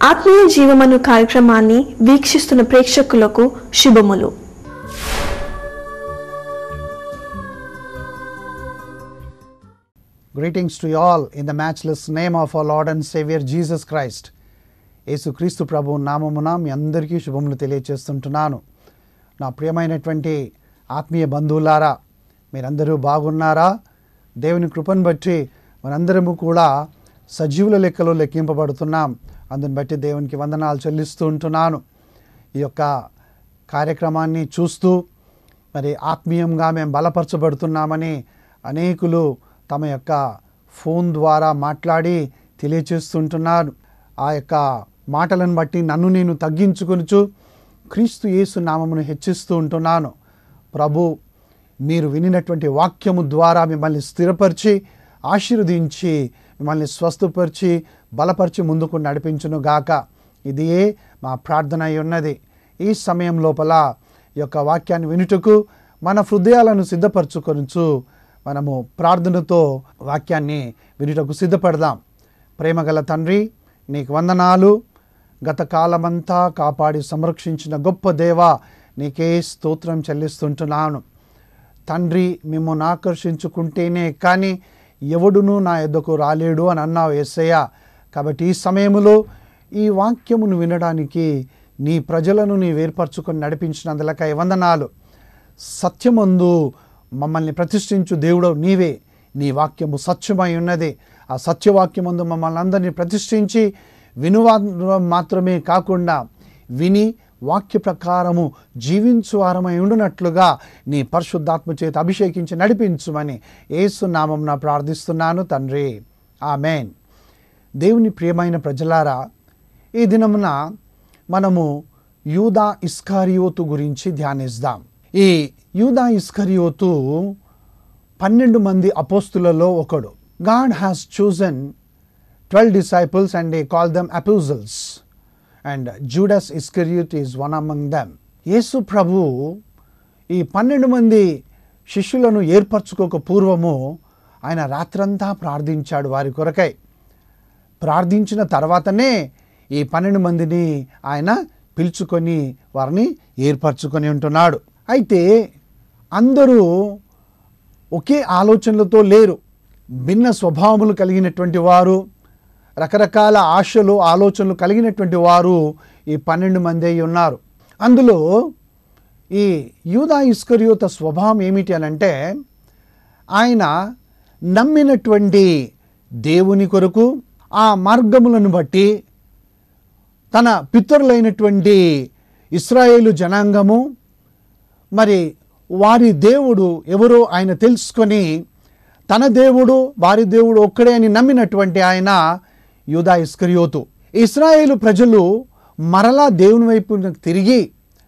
ఆత్మీయ జీవమను కార్యక్రమాన్ని వీక్షిస్తున్న ప్రేక్షకులకు శుభములు Greetings to you all in the matchless name of our Lord and Savior Jesus Christ. యేసుక్రీస్తు ప్రభు నామమున మీ అందరికీ శుభములు తెలియచేస్తుంటున్నాను నా ప్రియమైనటువంటి ఆత్మీయ బంధువులారా మీరందరూ బాగున్నారా దేవుని కృపను బట్టి మనందరము కూడా సజీవుల లెక్కలో లెక్కింపబడుతున్నాం అందుని బట్టి దేవునికి వందనాలు చెల్లిస్తూ ఉంటున్నాను ఈ యొక్క కార్యక్రమాన్ని చూస్తూ మరి ఆత్మీయంగా మేము బలపరచబడుతున్నామని అనేకులు తమ యొక్క ఫోన్ ద్వారా మాట్లాడి తెలియచేస్తుంటున్నారు ఆ యొక్క మాటలను బట్టి నన్ను నేను తగ్గించుకొనుచు క్రీస్తు యేసు నామమును హెచ్చిస్తూ ఉంటున్నాను ప్రభు మీరు వినినటువంటి వాక్యము ద్వారా మిమ్మల్ని స్థిరపరిచి ఆశీర్వదించి మిమ్మల్ని స్వస్థపరిచి బలపరిచి ముందుకు నడిపించును గాక ఇదియే మా ప్రార్థన అయి ఉన్నది ఈ సమయం లోపల ఈ యొక్క వాక్యాన్ని వినుటకు మన హృదయాలను సిద్ధపరచుకొనుచు మనము ప్రార్థనతో వాక్యాన్ని వినుటకు సిద్ధపడదాం ప్రేమగల తండ్రి నీకు వందనాలు గత కాలమంతా కాపాడి సంరక్షించిన గొప్ప దేవ నీకే స్తోత్రం చెల్లిస్తుంటున్నాను తండ్రి మిమ్మల్ని ఆకర్షించుకుంటేనే కానీ ఎవడునూ నా ఎద్దకు రాలేడు అని అన్నావు ఎస్సయ్య కాబట్టి ఈ సమయంలో ఈ వాక్యమును వినడానికి నీ ప్రజలను నీ వేర్పరచుకొని నడిపించినందులకై వందనాలు సత్యమందు మమ్మల్ని ప్రతిష్ఠించు దేవుడు నీవే నీ వాక్యము సత్యమై ఉన్నది ఆ సత్యవాక్యమందు మమ్మల్ని అందరినీ ప్రతిష్ఠించి వినువా మాత్రమే కాకుండా విని వాక్య ప్రకారము జీవించు వారమై ఉండునట్లుగా నీ పరిశుద్ధాత్మ చేత అభిషేకించి నడిపించుమని ఏసు నామం ప్రార్థిస్తున్నాను తండ్రి ఆమెన్ దేవుని ప్రియమైన ప్రజలారా ఈ దినమున మనము యూదా ఇస్కారియోతు గురించి ధ్యానిస్తాం ఈ యూదా ఇస్కరియోతు పన్నెండు మంది అపోస్తులలో ఒకడు God has chosen twelve disciples and they call them apostles and Judas Iscariot is one among them Yesu ప్రభు ఈ పన్నెండు మంది శిష్యులను ఏర్పరచుకోక పూర్వము ఆయన రాత్రంతా ప్రార్థించాడు వారి కొరకై ప్రార్థించిన తర్వాతనే ఈ పన్నెండు మందిని ఆయన పిలుచుకొని వారిని ఏర్పరచుకొని ఉంటున్నాడు అయితే అందరూ ఒకే ఆలోచనలతో లేరు భిన్న స్వభావములు కలిగినటువంటి వారు రకరకాల ఆశలు ఆలోచనలు కలిగినటువంటి వారు ఈ పన్నెండు మంది అయి ఉన్నారు అందులో ఈ యూదా ఇస్కరియోత స్వభావం ఏమిటి అని అంటే ఆయన నమ్మినటువంటి దేవుని కొరకు ఆ మార్గములను బట్టి తన పితరులైనటువంటి ఇస్రాయేలు జనాంగము మరి వారి దేవుడు ఎవరో ఆయన తెలుసుకొని తన దేవుడు వారి దేవుడు ఒక్కడే అని నమ్మినటువంటి ఆయన యూదా ఇస్కరియోతు ఇస్రాయేలు ప్రజలు మరలా దేవుని వైపు తిరిగి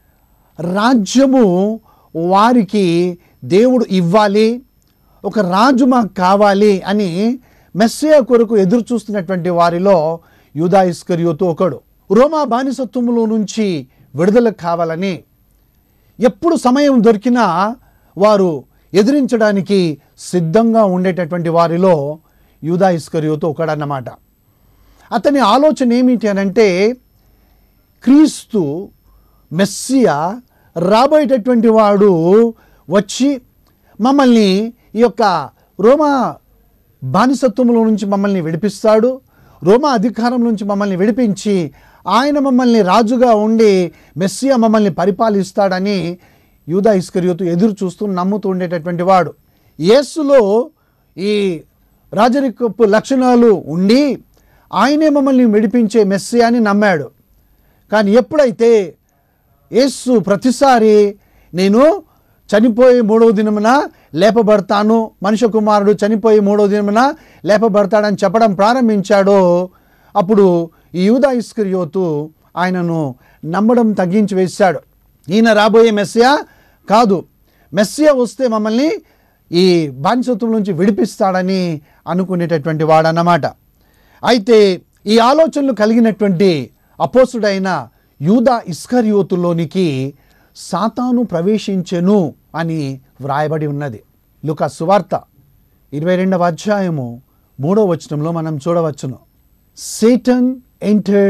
రాజ్యము వారికి దేవుడు ఇవ్వాలి ఒక రాజు మాకు కావాలి అని మెస్సియా కొరకు ఎదురు చూస్తున్నటువంటి వారిలో యూదా ఇస్కరియోతు ఒకడు రోమా బానిసత్వములో నుంచి విడుదల కావాలని ఎప్పుడు సమయం దొరికినా వారు ఎదిరించడానికి సిద్ధంగా ఉండేటటువంటి వారిలో యూదా ఇస్కరియోతు ఒకడన్నమాట అతని ఆలోచన ఏమిటి అనంటే క్రీస్తు మెస్సియా రాబోయేటటువంటి వాడు వచ్చి మమ్మల్ని ఈ యొక్క రోమా బానిసత్వంలో నుంచి మమ్మల్ని విడిపిస్తాడు రోమా అధికారం నుంచి మమ్మల్ని విడిపించి ఆయన మమ్మల్ని రాజుగా ఉండి మెస్సియా మమ్మల్ని పరిపాలిస్తాడని యూదా ఇస్కరియోతు ఎదురు చూస్తూ నమ్ముతూ ఉండేటటువంటి వాడు యేసులో ఈ రాజరికపు లక్షణాలు ఉండి ఆయనే మమ్మల్ని విడిపించే మెస్సియాని నమ్మాడు కానీ ఎప్పుడైతే యేసు ప్రతిసారి నేను చనిపోయే మూడవ దినమున లేపబడతాను మనుష్య కుమారుడు చనిపోయి మూడవ దినమున లేపబడతాడని చెప్పడం ప్రారంభించాడో అప్పుడు ఈ యూదా ఇస్కరియోతు ఆయనను నమ్మడం తగ్గించి వేశాడు ఈయన రాబోయే మెస్సియా కాదు మెస్సియా వస్తే మమ్మల్ని ఈ బానిసత్వం నుంచి విడిపిస్తాడని అనుకునేటటువంటి వాడన్నమాట అయితే ఈ ఆలోచనలు కలిగినటువంటి అపోసుడైన యూదా ఇస్కరియోతులోనికి సాతాను ప్రవేశించెను అని వ్రాయబడి ఉన్నది లుక సువార్త ఇరవై రెండవ అధ్యాయము మూడవ వచనంలో మనం చూడవచ్చును Satan entered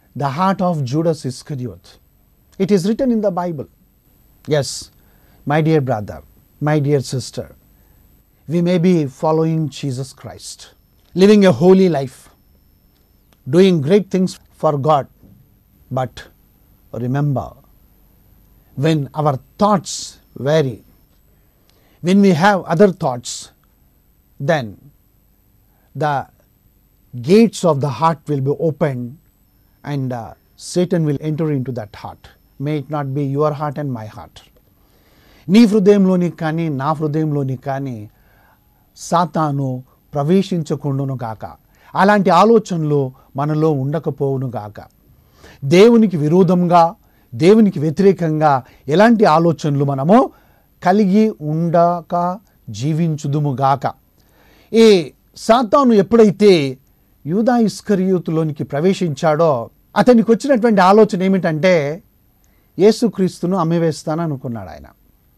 the heart of Judas Iscariot. It is written in the Bible. Yes, my dear brother, my dear sister, we may be following Jesus Christ, living a holy life, doing great things for God. But remember, when our thoughts vary, when we have other thoughts, then the gates of the heart will be opened and uh, Satan will enter into that heart. May it not be your heart and my heart. నీ హృదయంలోని కానీ నా హృదయంలోని కానీ సాతాను ప్రవేశించకుండును గాక అలాంటి ఆలోచనలు మనలో ఉండకపోవును గాక దేవునికి విరోధంగా దేవునికి వ్యతిరేకంగా ఎలాంటి ఆలోచనలు మనము కలిగి ఉండక జీవించుదుము గాక ఈ సాతాను ఎప్పుడైతే యూదా ఇస్కరియూతులోనికి ప్రవేశించాడో అతనికి వచ్చినటువంటి ఆలోచన ఏమిటంటే యేసుక్రీస్తును అమ్మివేస్తాను అనుకున్నాడు ఆయన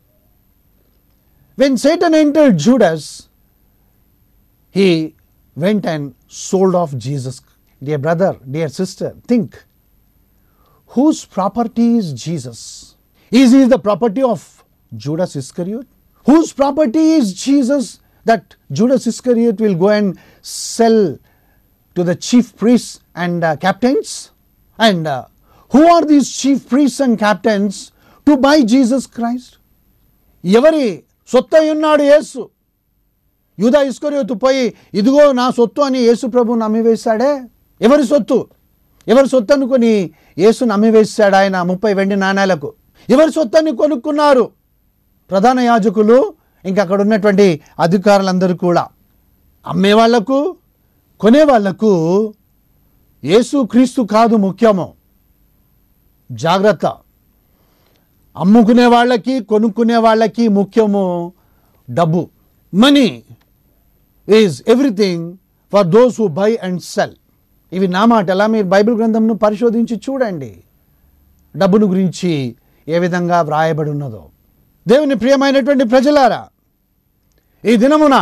When Satan entered Judas, he went and sold off Jesus. Dear brother, dear sister, think whose property is Jesus? Is he the property of Judas Iscariot? Whose property is Jesus that Judas Iscariot will go and sell to the chief priests and uh, captains? And uh, who are these chief priests and captains to buy Jesus Christ? ఎవరి సొత్తు అయి ఉన్నాడు యేసు యూదా ఇస్కరియోతు పోయి ఇదిగో నా సొత్తు అని యేసు ప్రభు నమ్మివేశాడే ఎవరి సొత్తు ఎవరి సొత్తు అనుకొని యేసు నమ్మివేశాడు ఆయన ముప్పై వెండి నాణేలకు ఎవరి సొత్తు అని కొనుక్కున్నారు ప్రధాన యాజకులు ఇంకా అక్కడ ఉన్నటువంటి అధికారులందరూ కూడా అమ్మేవాళ్లకు కొనేవాళ్లకు యేసు క్రీస్తు కాదు ముఖ్యము జాగ్రత్త అమ్ముకునే వాళ్ళకి కొనుక్కునే వాళ్ళకి ముఖ్యము డబ్బు money is everything for those who buy and sell ఇవి నా మాట ఎలా మీరు బైబిల్ గ్రంథంను పరిశోధించి చూడండి డబ్బును గురించి ఏ విధంగా వ్రాయబడి ఉన్నదో దేవుని ప్రియమైనటువంటి ప్రజలారా ఈ దినమున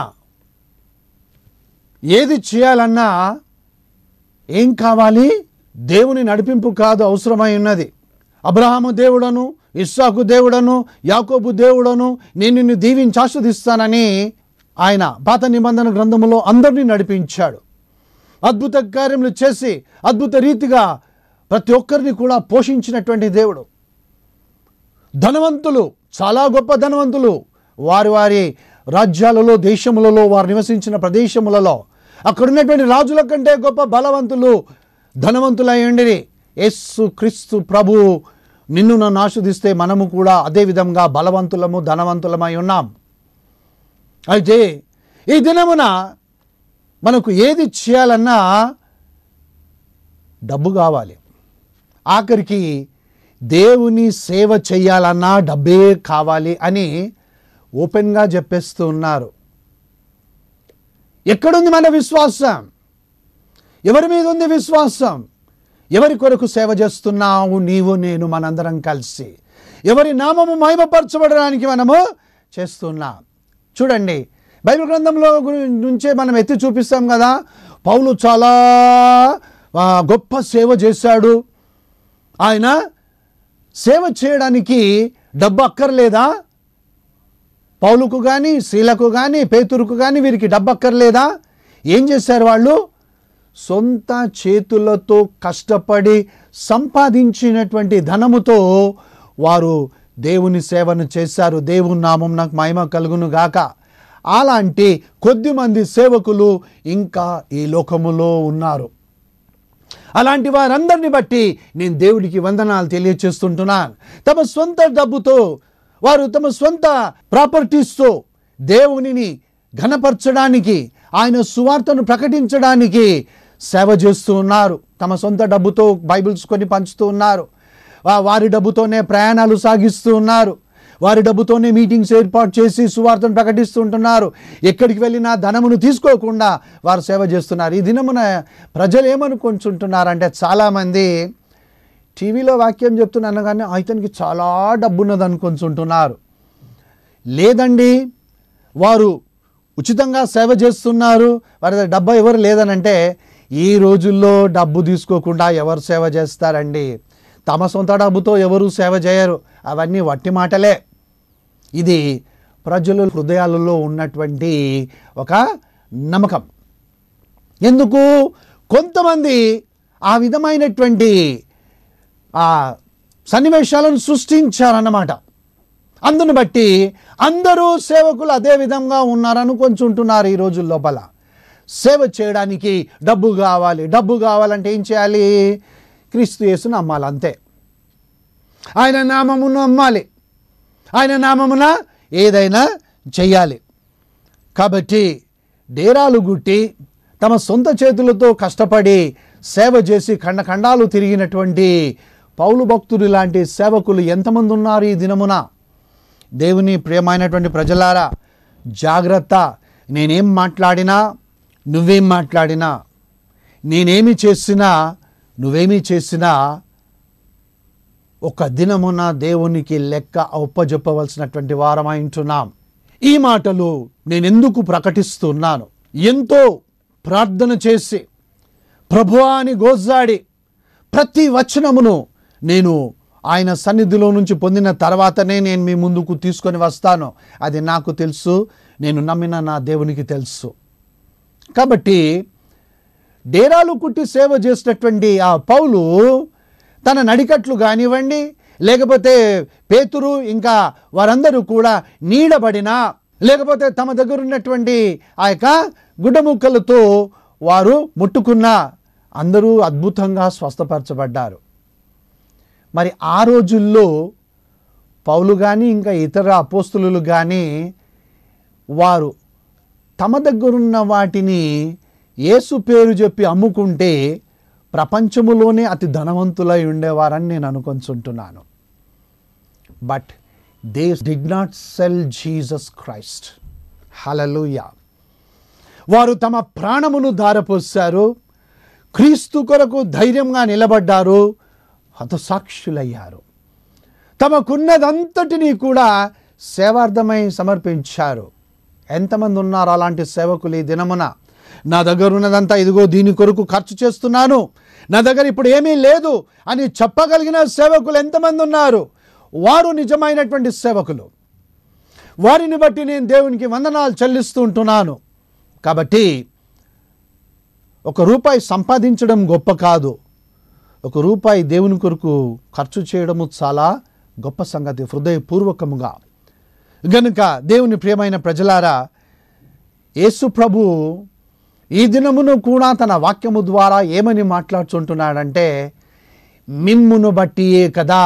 ఏది చేయాలన్నా ఏం కావాలి దేవుని నడిపింపు కాదు అవసరమై ఉన్నది అబ్రహాము దేవుడను ఇస్సాకు దేవుడను యాకోబు దేవుడను నేను నిన్ను దీవించి ఆస్వాదిస్తానని ఆయన పాత నిబంధన గ్రంథములో అందరినీ నడిపించాడు అద్భుత కార్యములు చేసి అద్భుత రీతిగా ప్రతి ఒక్కరిని కూడా పోషించినటువంటి దేవుడు ధనవంతులు చాలా గొప్ప ధనవంతులు వారి వారి రాజ్యాలలో దేశములలో వారు నివసించిన ప్రదేశములలో అక్కడ ఉన్నటువంటి రాజుల కంటే గొప్ప బలవంతులు ధనవంతులయ్యండి యేసు క్రీస్తు ప్రభు నిన్ను నన్ను ఆస్వాదిస్తే మనము కూడా అదే విధంగా బలవంతులము ధనవంతులమై ఉన్నాం అయితే ఈ దినమున మనకు ఏది చేయాలన్నా డబ్బు కావాలి ఆఖరికి దేవుని సేవ చేయాలన్నా డబ్బే కావాలి అని ఓపెన్గా చెప్పేస్తూ ఉన్నారు ఎక్కడుంది మన విశ్వాసం ఎవరి మీద ఉంది విశ్వాసం ఎవరి కొరకు సేవ చేస్తున్నావు నీవు నేను మనందరం కలిసి ఎవరి నామము మహిమపరచబడడానికి మనము చేస్తున్నాం చూడండి బైబిల్ గ్రంథంలో గురి- నుంచే మనం ఎత్తి చూపిస్తాం కదా పౌలు చాలా ఆ, గొప్ప సేవ చేశాడు ఆయన సేవ చేయడానికి డబ్బు అక్కర్లేదా పౌలుకు కానీ శీలకు కానీ పేతురుకు కానీ వీరికి డబ్బు అక్కర్లేదా ఏం చేశారు వాళ్ళు సొంత చేతులతో కష్టపడి సంపాదించినటువంటి ధనముతో వారు దేవుని సేవను చేశారు దేవుని నామం నాకు మహిమ కలుగును గాక అలాంటి కొద్దిమంది సేవకులు ఇంకా ఈ లోకములో ఉన్నారు అలాంటి వారందరిని బట్టి నేను దేవుడికి వందనాలు తెలియచేస్తుంటున్నాను తమ సొంత డబ్బుతో వారు తమ సొంత ప్రాపర్టీస్తో దేవునిని ఘనపరచడానికి ఆయన సువార్తను ప్రకటించడానికి సేవ చేస్తూ ఉన్నారు తమ సొంత డబ్బుతో బైబిల్స్ కొని పంచుతూ ఉన్నారు వా- వారి డబ్బుతోనే ప్రయాణాలు సాగిస్తూ ఉన్నారు వారి డబ్బుతోనే మీటింగ్స్ ఏర్పాటు చేసి సువార్తను ప్రకటిస్తూ ఉంటున్నారు ఎక్కడికి వెళ్ళినా ధనమును తీసుకోకుండా వారు సేవ చేస్తున్నారు ఈ దినమున ప్రజలు ఏమనుకుంటుంటున్నారంటే చాలామంది టీవీలో వాక్యం చెప్తున్నాను కానీ ఇతనికి చాలా డబ్బు ఉన్నది అనుకుంటుంటున్నారు లేదండి వారు ఉచితంగా సేవ చేస్తున్నారు వారి దగ్గర డబ్బా ఎవరు లేదనంటే ఈ రోజుల్లో డబ్బు తీసుకోకుండా ఎవరు సేవ చేస్తారండి తమ సొంత డబ్బుతో ఎవరు సేవ చేయరు అవన్నీ వట్టి మాటలే ఇది ప్రజల హృదయాలలో ఉన్నటువంటి ఒక నమ్మకం ఎందుకు కొంతమంది ఆ విధమైనటువంటి ఆ సన్నివేశాలను సృష్టించారన్నమాట అందును బట్టి అందరూ సేవకులు అదే విధంగా ఉన్నారని కొంచుంటున్నారు ఈ రోజుల లోపల సేవ చేయడానికి డబ్బు కావాలి డబ్బు కావాలంటే ఏం చేయాలి క్రీస్తు యేసును నమ్మాలి అంతే ఆయన నామమును నమ్మాలి ఆయన నామమున ఏదైనా చెయ్యాలి కాబట్టి డేరాలు గుట్టి తమ సొంత చేతులతో కష్టపడి సేవ చేసి ఖండఖండాలు తిరిగినటువంటి పౌలు భక్తులు లాంటి సేవకులు ఎంతమంది ఉన్నారు ఈ దినమున దేవుని ప్రియమైనటువంటి ప్రజలారా జాగ్రత్త నేనేం మాట్లాడినా నువ్వేం మాట్లాడినా నేనేమి చేసినా నువ్వేమి చేసినా ఒక దినమున దేవునికి లెక్క ఒప్పజెప్పవలసినటువంటి వారమై ఉంటున్నాం ఈ మాటలు నేను ఎందుకు ప్రకటిస్తున్నాను ఎంతో ప్రార్థన చేసి ప్రభువా అని గోజాడి ప్రతి వచనమును నేను ఆయన సన్నిధిలో నుంచి పొందిన తర్వాతనే నేను మీ ముందుకు తీసుకొని వస్తాను అది నాకు తెలుసు నేను నమ్మిన నా దేవునికి తెలుసు కాబట్టి డేరాలు కుట్టి సేవ చేసినటువంటి ఆ పౌలు తన నడికట్లు కానివ్వండి లేకపోతే పేతురు ఇంకా వారందరూ కూడా నీడబడిన లేకపోతే తమ దగ్గర ఉన్నటువంటి ఆ యొక్క గుడ్డముక్కలతో వారు ముట్టుకున్న అందరూ అద్భుతంగా స్వస్థపరచబడ్డారు మరి ఆ రోజుల్లో పౌలు కానీ ఇంకా ఇతర అపోస్తులు కానీ వారు తమ దగ్గరున్న వాటిని యేసు పేరు చెప్పి అమ్ముకుంటే ప్రపంచములోనే అతి ధనవంతులై ఉండేవారని నేను అనుకొంచుంటున్నాను but they did not sell Jesus Christ hallelujah వారు తమ ప్రాణమును ధారపోశారు క్రీస్తు కొరకు ధైర్యంగా నిలబడ్డారు హతసాక్షులయ్యారు తమకున్నదంతటినీ కూడా సేవార్థమై సమర్పించారు ఎంతమంది ఉన్నారు అలాంటి సేవకులు ఈ దినమున నా దగ్గర ఉన్నదంతా ఇదిగో దీని కొరకు ఖర్చు చేస్తున్నాను నా దగ్గర ఇప్పుడు ఏమీ లేదు అని చెప్పగలిగిన సేవకులు ఎంతమంది ఉన్నారు వారు నిజమైనటువంటి సేవకులు వారిని బట్టి నేను దేవునికి వందనాలు చెల్లిస్తూ ఉంటున్నాను కాబట్టి ఒక రూపాయి సంపాదించడం గొప్ప కాదు ఒక రూపాయి దేవుని కొరకు ఖర్చు చేయడము చాలా గొప్ప సంగతి హృదయపూర్వకముగా గనుక దేవుని ప్రియమైన ప్రజలారా యేసు ప్రభు ఈ దినమును కూడా తన వాక్యము ద్వారా ఏమని మాట్లాడుచుంటున్నాడంటే మిమ్మును బట్టియే కదా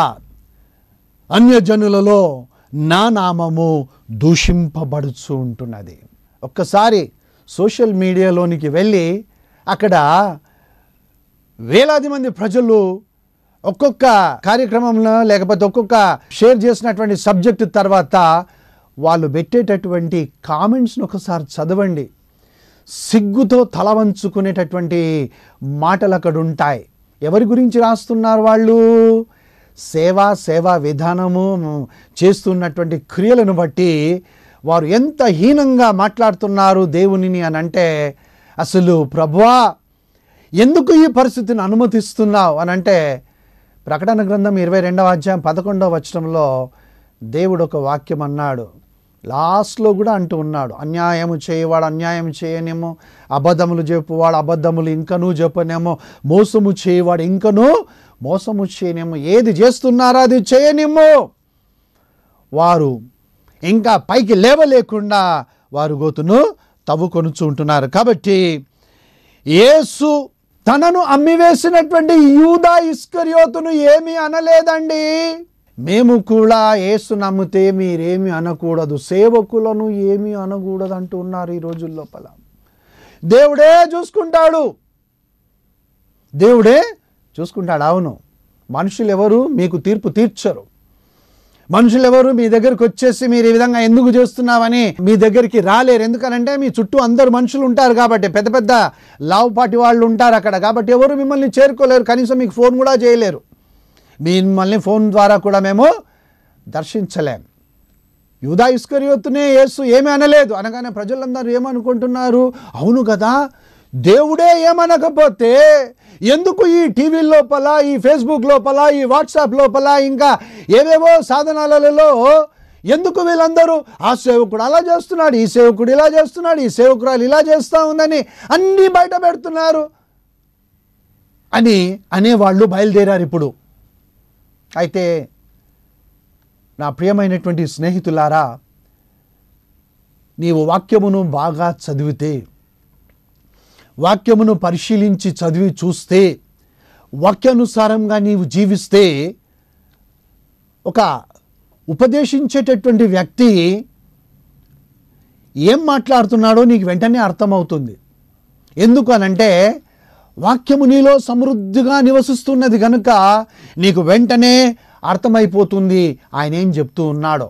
అన్యజనులలో నా నామము దూషింపబడుచు ఉంటున్నది ఒక్కసారి సోషల్ మీడియాలోనికి వెళ్ళి అక్కడ వేలాది మంది ప్రజలు ఒక్కొక్క కార్యక్రమంలో లేకపోతే ఒక్కొక్క షేర్ చేసినటువంటి సబ్జెక్టు తర్వాత వాళ్ళు పెట్టేటటువంటి కామెంట్స్ను ఒకసారి చదవండి సిగ్గుతో తల వంచుకునేటటువంటి మాటలు అక్కడ ఉంటాయి ఎవరి గురించి రాస్తున్నారు వాళ్ళు సేవా సేవా విధానము చేస్తున్నటువంటి క్రియలను బట్టి వారు ఎంత హీనంగా మాట్లాడుతున్నారు దేవునిని అని అంటే అసలు ప్రభువా ఎందుకు ఈ పరిస్థితిని అనుమతిస్తున్నావు అని అంటే ప్రకటన గ్రంథం ఇరవై రెండవ అధ్యాయం పదకొండవ వచనంలో దేవుడు ఒక వాక్యం అన్నాడు లాస్ట్లో కూడా అంటూ ఉన్నాడు అన్యాయము చేయవాడు అన్యాయం చేయనేమో అబద్ధములు చెప్పువాడు అబద్ధములు ఇంకనూ చెప్పనేమో మోసము చేయవాడు ఇంకనూ మోసము చేయనేమో ఏది చేస్తున్నారో అది చేయనేమో వారు ఇంకా పైకి లేవలేకుండా వారు గోతును తవ్వుకొనుచుంటున్నారు కాబట్టి యేసు తనను అమ్మివేసినటువంటి యూదా ఇస్కరియోతును ఏమీ అనలేదండి మేము కూడా యేసు నమ్మితే మీరేమి అనకూడదు సేవకులను ఏమీ అనకూడదు అంటున్నారు ఈ రోజుల లోపల దేవుడే చూసుకుంటాడు దేవుడే చూసుకుంటాడు అవును మనుషులు ఎవరు మీకు తీర్పు తీర్చరు మనుషులు ఎవరు మీ దగ్గరికి వచ్చేసి మీరు ఈ విధంగా ఎందుకు చేస్తున్నావని మీ దగ్గరికి రాలేరు ఎందుకనంటే మీ చుట్టూ అందరు మనుషులు ఉంటారు కాబట్టి పెద్ద పెద్ద లావుపాటి వాళ్ళు ఉంటారు అక్కడ కాబట్టి ఎవరు మిమ్మల్ని చేరుకోలేరు కనీసం మీకు ఫోన్ కూడా చేయలేరు మిమ్మల్ని ఫోన్ ద్వారా కూడా మేము దర్శించలేం యూదా ఇస్కరియోతునే యేసు ఏమీ అనలేదు అనగానే ప్రజలందరూ ఏమనుకుంటున్నారు అవును కదా దేవుడే ఏమనకపోతే ఎందుకు ఈ టీవీ లోపల ఈ ఫేస్బుక్ లోపల ఈ వాట్సాప్ లోపల ఇంకా ఏవేవో సాధనాలలో ఎందుకు వీళ్ళందరూ ఆ సేవకుడు అలా చేస్తున్నాడు ఈ సేవకుడు ఇలా చేస్తున్నాడు ఈ సేవకురాలు ఇలా చేస్తూ ఉందని అన్నీ బయట పెడుతున్నారు అని అనేవాళ్ళు బయలుదేరారు ఇప్పుడు అయితే నా ప్రియమైనటువంటి స్నేహితులారా నీవు వాక్యమును బాగా చదివితే వాక్యమును పరిశీలించి చదివి చూస్తే వాక్యానుసారంగా నీవు జీవిస్తే ఒక ఉపదేశించేటటువంటి వ్యక్తి ఏం మాట్లాడుతున్నాడో నీకు వెంటనే అర్థమవుతుంది ఎందుకు అనంటే వాక్యము నీలో సమృద్ధిగా నివసిస్తున్నది కనుక నీకు వెంటనే అర్థమైపోతుంది ఆయన ఏం చెప్తూ ఉన్నాడో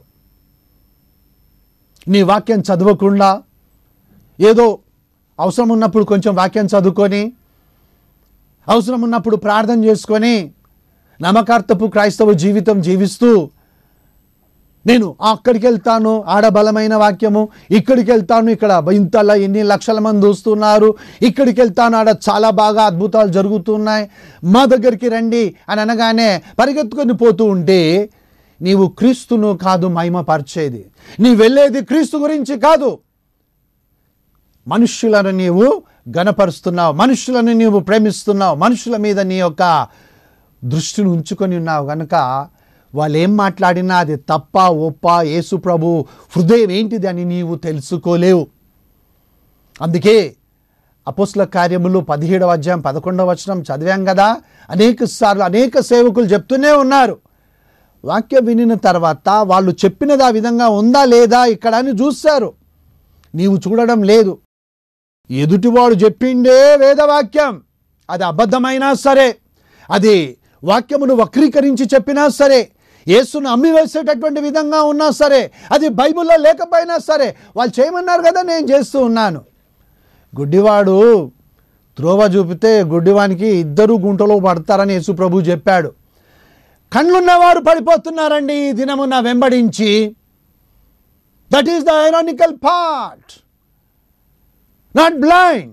నీ వాక్యం చదవకుండా ఏదో అవసరం ఉన్నప్పుడు కొంచెం వాక్యం చదువుకొని అవసరం ఉన్నప్పుడు ప్రార్థన చేసుకొని నమ్మకార్థపు క్రైస్తవ జీవితం జీవిస్తూ నేను అక్కడికి వెళ్తాను ఆడ బలమైన వాక్యము ఇక్కడికి వెళ్తాను ఇక్కడ ఇంతలా ఎన్ని లక్షల మంది చూస్తున్నారు ఇక్కడికి వెళ్తాను ఆడ చాలా బాగా అద్భుతాలు జరుగుతున్నాయి మా దగ్గరికి రండి అని అనగానే పరిగెత్తుకొని పోతూ ఉంటే నీవు క్రీస్తును కాదు మహిమపరిచేది నీ వెళ్ళేది క్రీస్తు గురించి కాదు మనుష్యులను నీవు గనపరుస్తున్నావు మనుషులను నీవు ప్రేమిస్తున్నావు మనుషుల మీద నీ యొక్క దృష్టిని ఉంచుకొని ఉన్నావు కనుక వాళ్ళు ఏం మాట్లాడినా అది తప్ప ఒప్ప యేసు ప్రభు హృదయం ఏంటిది అని నీవు తెలుసుకోలేవు అందుకే అపోస్ల కార్యములు పదిహేడవ అధ్యాయం పదకొండవ వచనం చదివాం కదా అనేక సార్లు అనేక సేవకులు చెప్తూనే ఉన్నారు వాక్యం వినిన తర్వాత వాళ్ళు చెప్పినది ఆ విధంగా ఉందా లేదా ఇక్కడ అని చూశారు నీవు చూడడం లేదు ఎదుటివాడు చెప్పిండే వేదవాక్యం అది అబద్ధమైనా సరే అది వాక్యమును వక్రీకరించి చెప్పినా సరే యేసును అమ్మివేసేటటువంటి విధంగా ఉన్నా సరే అది బైబిల్లో లేకపోయినా సరే వాళ్ళు చేయమన్నారు కదా నేను చేస్తూ ఉన్నాను గుడ్డివాడు త్రోవ చూపితే గుడ్డివానికి ఇద్దరు గుంటలో పడతారని యేసు ప్రభు చెప్పాడు కళ్ళున్నవారు పడిపోతున్నారండి ఈ దినమున వెంబడించి that is the ironical part not blind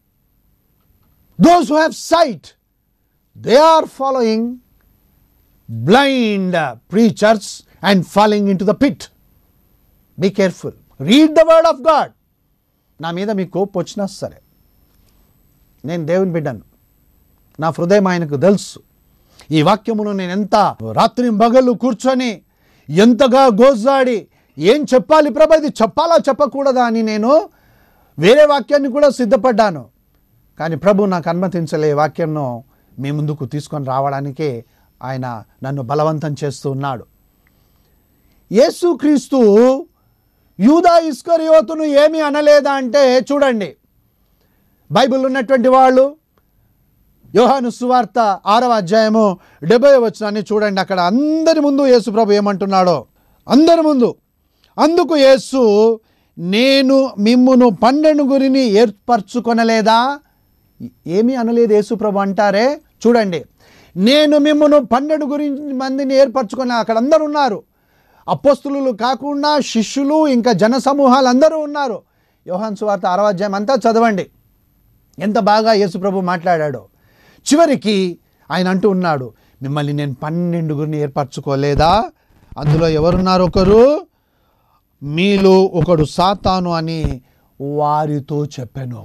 those who have sight they are following blind preachers and following into the pit be careful read the word of God నా మీద మీకు కోపం వచ్చినా సరే నేను దేవుని బిడ్డను నా హృదయం ఆయనకు తెలుసు ఈ వాక్యమును నేను ఎంత రాత్రి మగళ్ళు కూర్చొని ఎంతగా గోజాడి ఏం చెప్పాలి ప్రభా ఇది చెప్పాలా చెప్పకూడదా అని నేను వేరే వాక్యాన్ని కూడా సిద్ధపడ్డాను కానీ ప్రభు నాకు అనుమతించలే ఈ వాక్యంను మీ ముందుకు తీసుకొని రావడానికే ఆయన నన్ను బలవంతం చేస్తూ ఉన్నాడు యేసుక్రీస్తు యూదా ఇస్కరియోతును ఏమీ అనలేదా అంటే చూడండి బైబిల్ ఉన్నటువంటి వాళ్ళు యోహాను సువార్త ఆరవ అధ్యాయము డెబ్బై వచనాన్ని చూడండి అక్కడ అందరి ముందు యేసు ప్రభు ఏమంటున్నాడో అందరి ముందు అందుకు యేసు నేను మిమ్మును పన్నెండుగురిని ఏర్పరచుకొనలేదా ఏమీ అనలేదు యేసు ప్రభు అంటారే చూడండి నేను మిమ్మును పన్నెండు గురించి మందిని ఏర్పరచుకొని అక్కడ అందరు ఉన్నారు అపోస్తులు కాకుండా శిష్యులు ఇంకా జన సమూహాలు అందరూ ఉన్నారు యోహాన్ సువార్త ఆరవ అధ్యాయం అంతా చదవండి ఎంత బాగా యేసుప్రభు మాట్లాడాడో చివరికి ఆయన అంటూ ఉన్నాడు మిమ్మల్ని నేను పన్నెండుగురిని ఏర్పరచుకోలేదా అందులో ఎవరున్నారు ఒకరు మీలో ఒకడు సాతాను అని వారితో చెప్పాను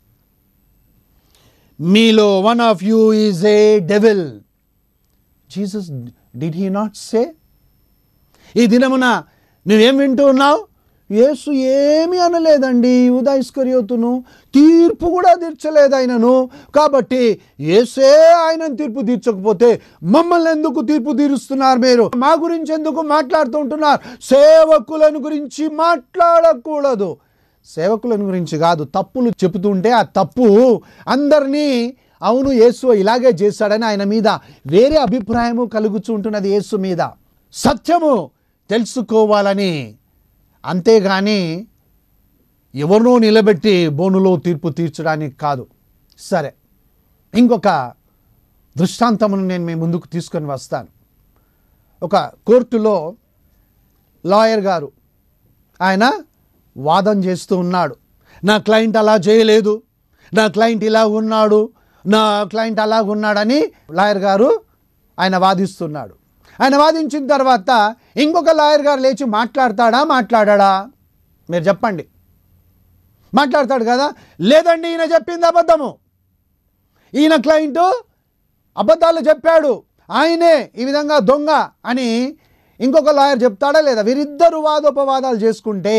మీలో one of you is a devil Jesus did he not say ఈ దినమున నువ్వేం వింటూ ఉన్నావు యేసు ఏమీ అనలేదండి ఉదయస్కర్యోతును తీర్పు కూడా తీర్చలేదు ఆయనను కాబట్టి యేసే ఆయన తీర్పు తీర్చకపోతే మమ్మల్ని ఎందుకు తీర్పు తీరుస్తున్నారు మీరు మా గురించి ఎందుకు మాట్లాడుతూ ఉంటున్నారు సేవకులను గురించి మాట్లాడకూడదు సేవకులను గురించి కాదు తప్పులు చెబుతుంటే ఆ తప్పు అందరినీ అవును యేసు ఇలాగే చేశాడని ఆయన మీద వేరే అభిప్రాయము కలుగుచుంటున్నది యేసు మీద సత్యము తెలుసుకోవాలని అంతేగాని ఎవరినో నిలబెట్టి బోనులో తీర్పు తీర్చడానికి కాదు సరే ఇంకొక దృష్టాంతమును నేను మీ ముందుకు తీసుకొని వస్తాను ఒక కోర్టులో లాయర్ గారు ఆయన వాదం చేస్తూ ఉన్నాడు నా క్లయింట్ అలా చేయలేదు నా క్లయింట్ ఇలా ఉన్నాడు నా క్లయింట్ అలాగ ఉన్నాడని లాయర్ గారు ఆయన వాదిస్తున్నాడు ఆయన వాదించిన తర్వాత ఇంకొక లాయర్ గారు లేచి మాట్లాడతాడా మాట్లాడాడా మీరు చెప్పండి మాట్లాడతాడు కదా లేదండి ఈయన చెప్పింది అబద్ధము ఈయన క్లయింట్ అబద్ధాలు చెప్పాడు ఆయనే ఈ విధంగా దొంగ అని ఇంకొక లాయర్ చెప్తాడా లేదా వీరిద్దరు వాదోపవాదాలు చేసుకుంటే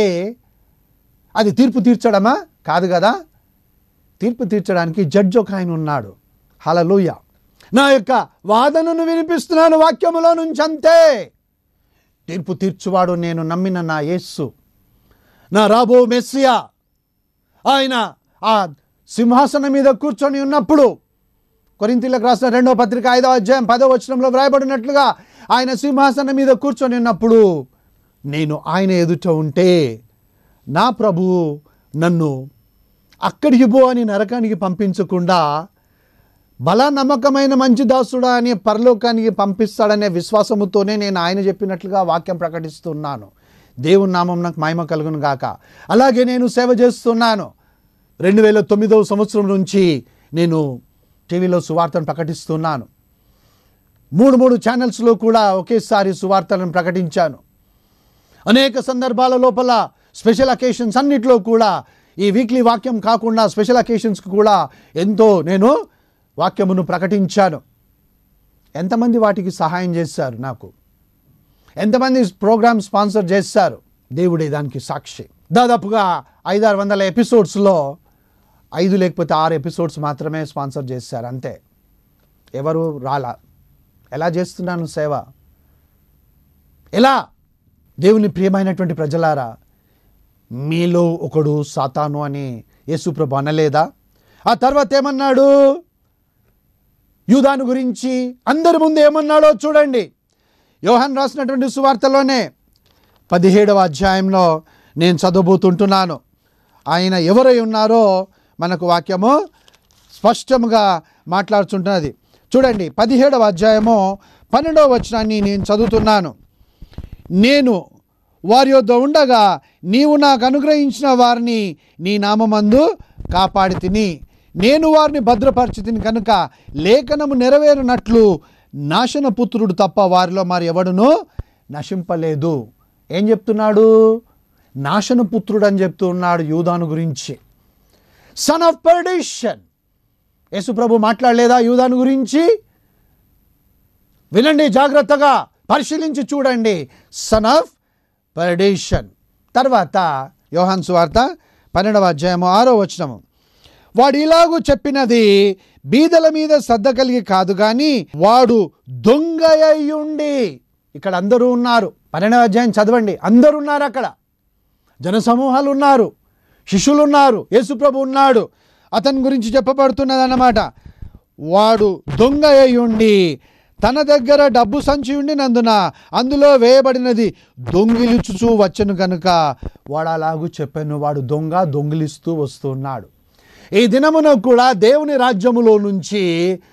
అది తీర్పు తీర్చడమా కాదు కదా తీర్పు తీర్చడానికి జడ్జి ఒక ఆయన ఉన్నాడు హలలుయ నా యొక్క వాదనను వినిపిస్తున్నాను వాక్యములో నుంచి అంతే తీర్పు తీర్చువాడు నేను నమ్మిన నా యేస్సు నా రాబో మెస్సియా ఆయన ఆ సింహాసనం మీద కూర్చొని ఉన్నప్పుడు కొరింతీలకు రాసిన రెండో పత్రిక ఐదో అధ్యాయం పదో వచనంలో వ్రాయబడినట్లుగా ఆయన సింహాసనం మీద కూర్చొని ఉన్నప్పుడు నేను ఆయన ఎదుట ఉంటే నా ప్రభువు నన్ను అక్కడికి పో అని నరకానికి పంపించకుండా బల నమ్మకమైన మంచి దాసుడా అని పరలోకానికి పంపిస్తాడనే విశ్వాసముతోనే నేను ఆయన చెప్పినట్లుగా వాక్యం ప్రకటిస్తున్నాను దేవుని నామం నాకు మహిమ కలుగును గాక అలాగే నేను సేవ చేస్తున్నాను రెండు వేల తొమ్మిదవ సంవత్సరం నుంచి నేను టీవీలో సువార్తను ప్రకటిస్తున్నాను మూడు మూడు ఛానల్స్లో కూడా ఒకేసారి సువార్తలను ప్రకటించాను అనేక సందర్భాల లోపల స్పెషల్ అకేషన్స్ అన్నిట్లో కూడా ఈ వీక్లీ వాక్యం కాకుండా స్పెషల్ అకేషన్స్కి కూడా ఎంతో నేను వాక్యమును ప్రకటించాను ఎంతమంది వాటికి సహాయం చేశారు నాకు ఎంతమంది ప్రోగ్రామ్ స్పాన్సర్ చేశారు దేవుడే దానికి సాక్షి దాదాపుగా ఐదారు వందల ఎపిసోడ్స్లో ఐదు లేకపోతే ఆరు ఎపిసోడ్స్ మాత్రమే స్పాన్సర్ చేశారు అంతే ఎవరు రాలా ఎలా చేస్తున్నాను సేవ ఎలా దేవుని ప్రియమైనటువంటి ప్రజలారా మీలో ఒకడు సాతాను అని యేసుప్రభు అనలేదా ఆ తర్వాత ఏమన్నాడు యూదాను గురించి అందరి ముందు ఏమన్నాడో చూడండి యోహాన్ రాసినటువంటి సువార్తలోనే పదిహేడవ అధ్యాయంలో నేను చదవబోతుంటున్నాను ఆయన ఎవరై ఉన్నారో మనకు వాక్యము స్పష్టంగా మాట్లాడుతుంటున్నది చూడండి పదిహేడవ అధ్యాయము పన్నెండవ వచనాన్ని నేను చదువుతున్నాను నేను వారి యొద్ద ఉండగా నీవు నాకు అనుగ్రహించిన వారిని నీ నామమందు కాపాడి తిని నేను వారిని భద్రపరిచితిని కనుక లేఖనము నెరవేరినట్లు నాశనపుత్రుడు తప్ప వారిలో మరి ఎవడును నశింపలేదు ఏం చెప్తున్నాడు నాశనపుత్రుడు అని చెప్తున్నాడు యూదాను గురించి సన్ ఆఫ్ పర్డిషన్ యేసుప్రభు మాట్లాడలేదా యూదాను గురించి వినండి జాగ్రత్తగా పరిశీలించి చూడండి సన్ ఆఫ్ పర్డేషన్ తర్వాత యోహాన్ సువార్త పన్నెండవ అధ్యాయము ఆరో వచనము వాడు ఇలాగూ చెప్పినది బీదల మీద శ్రద్ధ కలిగి కాదు కానీ వాడు దొంగ అయ్యుండి ఇక్కడ అందరూ ఉన్నారు పన్నెండవ అధ్యాయం చదవండి అందరూ ఉన్నారు అక్కడ జనసమూహాలు ఉన్నారు శిష్యులు ఉన్నారు యేసుప్రభు ఉన్నాడు అతని గురించి చెప్పబడుతున్నది అన్నమాట వాడు దొంగ అయ్యుండి తన దగ్గర డబ్బు సంచి ఉండినందున అందులో వేయబడినది దొంగిలిచుచూ వచ్చను కనుక వాడు అలాగూ చెప్పాను వాడు దొంగ దొంగిలిస్తూ వస్తున్నాడు ఈ దినమున కూడా దేవుని రాజ్యములో నుంచి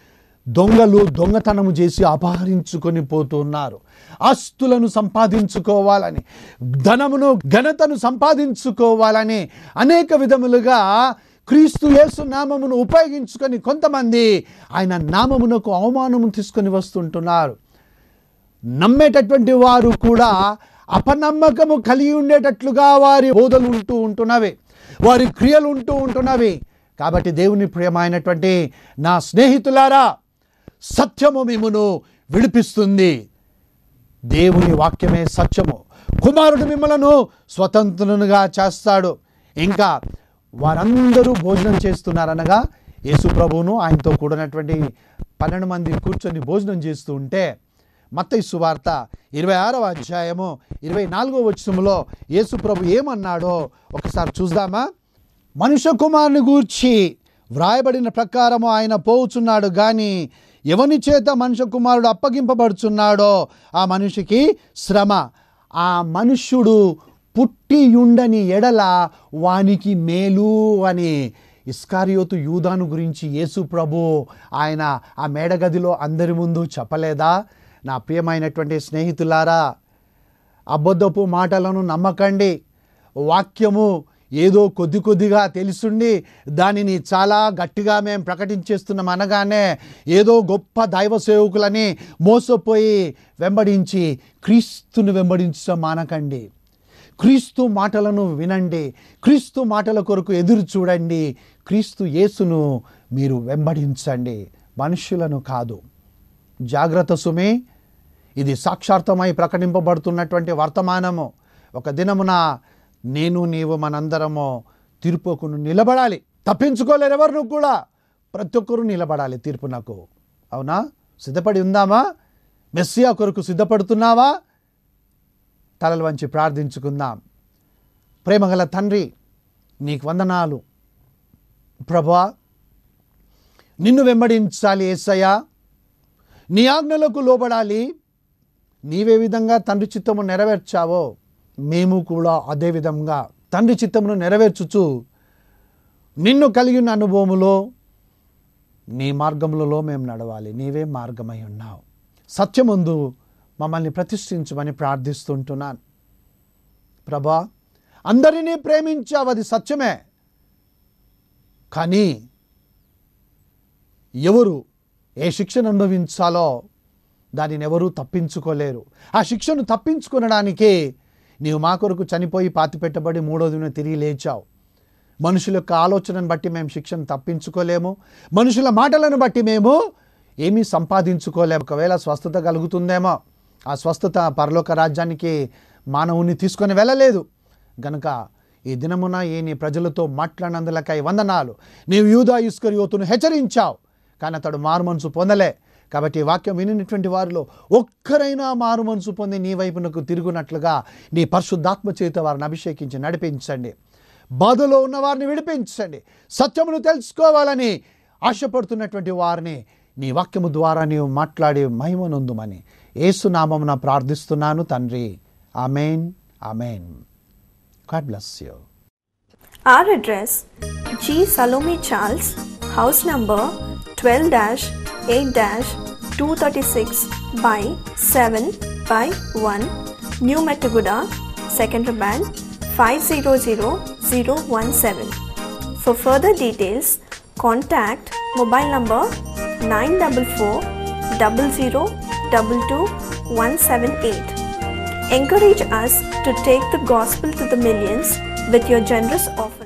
దొంగలు దొంగతనము చేసి అపహరించుకొని పోతున్నారు ఆస్తులను సంపాదించుకోవాలని ధనమును ఘనతను సంపాదించుకోవాలని అనేక విధములుగా క్రీస్తు యేసు నామమును ఉపయోగించుకొని కొంతమంది ఆయన నామమునకు అవమానము తీసుకొని వస్తుంటున్నారు నమ్మేటటువంటి వారు కూడా అపనమ్మకము కలిగి ఉండేటట్లుగా వారి బోధలు ఉంటూ ఉంటున్నవి వారి క్రియలు ఉంటూ ఉంటున్నవి కాబట్టి దేవుని ప్రియమైనటువంటి నా స్నేహితులారా సత్యము మిమ్మును విడిపిస్తుంది దేవుని వాక్యమే సత్యము కుమారుడు మిమ్మలను స్వతంత్రునుగా చేస్తాడు ఇంకా వారందరూ భోజనం చేస్తున్నారనగా యేసు ప్రభువును ఆయనతో కూడినటువంటి పన్నెండు మంది కూర్చొని భోజనం చేస్తూ ఉంటే మత్తయి సువార్త ఇరవై ఆరవ అధ్యాయము ఇరవై నాలుగో వచనములో యేసు ప్రభు ఏమన్నాడో ఒకసారి చూద్దామా మనుష్య కుమారుని గూర్చి వ్రాయబడిన ప్రకారము ఆయన పోవుచున్నాడు కానీ ఎవని చేత మనుష్య కుమారుడు అప్పగింపబడుచున్నాడో ఆ మనిషికి శ్రమ ఆ మనుష్యుడు పుట్టియుండని ఎడల వానికి మేలు అని ఇస్కారియోతు యూదాను గురించి యేసు ప్రభు ఆయన ఆ మేడగదిలో అందరి ముందు చెప్పలేదా నా ప్రియమైనటువంటి స్నేహితులారా అబద్ధపు మాటలను నమ్మకండి వాక్యము ఏదో కొద్ది కొద్దిగా తెలుసుండి దానిని చాలా గట్టిగా మేము ప్రకటించేస్తున్నాం అనగానే ఏదో గొప్ప దైవ సేవకులని మోసపోయి వెంబడించి క్రీస్తుని వెంబడించడం మానకండి క్రీస్తు మాటలను వినండి క్రీస్తు మాటల కొరకు ఎదురు చూడండి క్రీస్తు యేసును మీరు వెంబడించండి మనుషులను కాదు జాగ్రత్త సుమి ఇది సాక్షార్థమై ప్రకటింపబడుతున్నటువంటి వర్తమానము ఒక దినమున నేను నీవు మనందరము తీర్పుకు నిలబడాలి తప్పించుకోలేరు ఎవరు నువ్వు కూడా ప్రతి ఒక్కరూ నిలబడాలి తీర్పునకు అవునా సిద్ధపడి ఉందామా మెస్సియా కొరకు సిద్ధపడుతున్నావా తలలు వంచి ప్రార్థించుకుందాం ప్రేమగల తండ్రి నీకు వందనాలు ప్రభా నిన్ను వెంబడించాలి ఏసయ్యా నీ ఆజ్ఞలకు లోబడాలి నీవే విధంగా తండ్రి చిత్తము నెరవేర్చావో మేము కూడా అదే విధంగా తండ్రి చిత్తమును నెరవేర్చుచు నిన్ను కలిగిన అనుభవములో నీ మార్గములలో మేము నడవాలి నీవే మార్గమై ఉన్నావు సత్యముందు మమ్మల్ని ప్రతిష్ఠించమని ప్రార్థిస్తుంటున్నాను ప్రభా అందరినీ ప్రేమించావు అది సత్యమే కానీ ఎవరు ఏ శిక్షను అనుభవించాలో దానిని ఎవరూ తప్పించుకోలేరు ఆ శిక్షను తప్పించుకొనడానికి నీవు మా కొరకు చనిపోయి పాతిపెట్టబడి మూడో దిన తిరిగి లేచావు మనుషుల యొక్క ఆలోచనను బట్టి మేము శిక్షను తప్పించుకోలేము మనుషుల మాటలను బట్టి మేము ఏమీ సంపాదించుకోలేము ఒకవేళ స్వస్థత కలుగుతుందేమో ఆ స్వస్థత పరలోక రాజ్యానికి మానవుని తీసుకొని వెళ్ళలేదు గనుక ఈ దినమున ఈ నీ ప్రజలతో మాట్లాడినందులకై వందనాలు నీవు యూదా ఇస్కరియోతును హెచ్చరించావు కానీ అతడు మారు మనసు పొందలే కాబట్టి ఈ వాక్యం వినినటువంటి వారిలో ఒక్కరైనా మారు మనసు పొంది నీ వైపునకు తిరుగునట్లుగా నీ పరిశుద్ధాత్మ చేత వారిని అభిషేకించి నడిపించండి బాధలో ఉన్న వారిని విడిపించండి సత్యమును తెలుసుకోవాలని ఆశపడుతున్నటువంటి వారిని నీ వాక్యము ద్వారా నీవు మాట్లాడి మహిమనొందుమని ఏసునామమున ప్రార్థిస్తున్నాను తండ్రి amen amen God bless you Our address G. Salome Charles, house number 12 8 236 by 7 by 1, New Metaguda, Second Band 500017. For further details, contact mobile number 944 00 178. Encourage us to take the gospel to the millions with your generous offering.